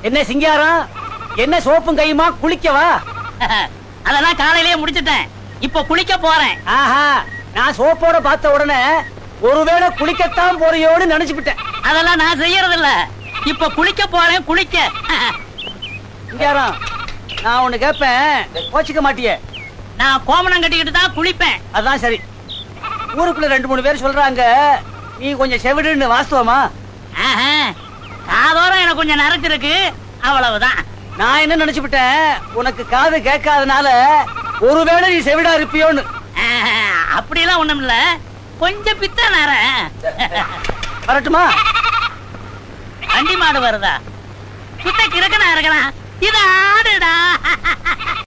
என்ன சிங்காரம் என்ன சோப்பும் கையுமா குளிக்கவா அதெல்லாம் காலையிலேயே முடிச்சிட்டேன் இப்ப குளிக்க போறேன் ஆஹா நான் சோப்போட பார்த்த உடனே ஒருவேளை குளிக்கத்தான் போறியோன்னு நினைச்சுக்கிட்டேன் அதெல்லாம் நான் செய்யறது இல்ல இப்ப குளிக்க போறேன் குளிக்க சிங்காரம் நான் ஒண்ணு கேட்பேன் கோச்சிக்க மாட்டியே நான் கோமணம் கட்டிக்கிட்டு தான் குளிப்பேன் அதான் சரி ஊருக்குள்ள ரெண்டு மூணு பேர் சொல்றாங்க நீ கொஞ்சம் செவிடுன்னு வாஸ்தவமா ஆஹா. காதோரம் எனக்கு கொஞ்சம் நரைச்சிருக்கு அவ்வளவுதான் நான் என்ன நினைச்சுக்கிட்டேன் உனக்கு காது கேட்காதனால ஒருவேளை நீ செவிடா இருப்பியோன்னு ஆஹா. அப்படிலாம் ஒண்ணும் இல்ல கொஞ்சம் பித்த நர வரட்டுமா வண்டி மாடு வருதா சுத்த கிறுக்கனா இருக்கலாம் இது ஆடுடா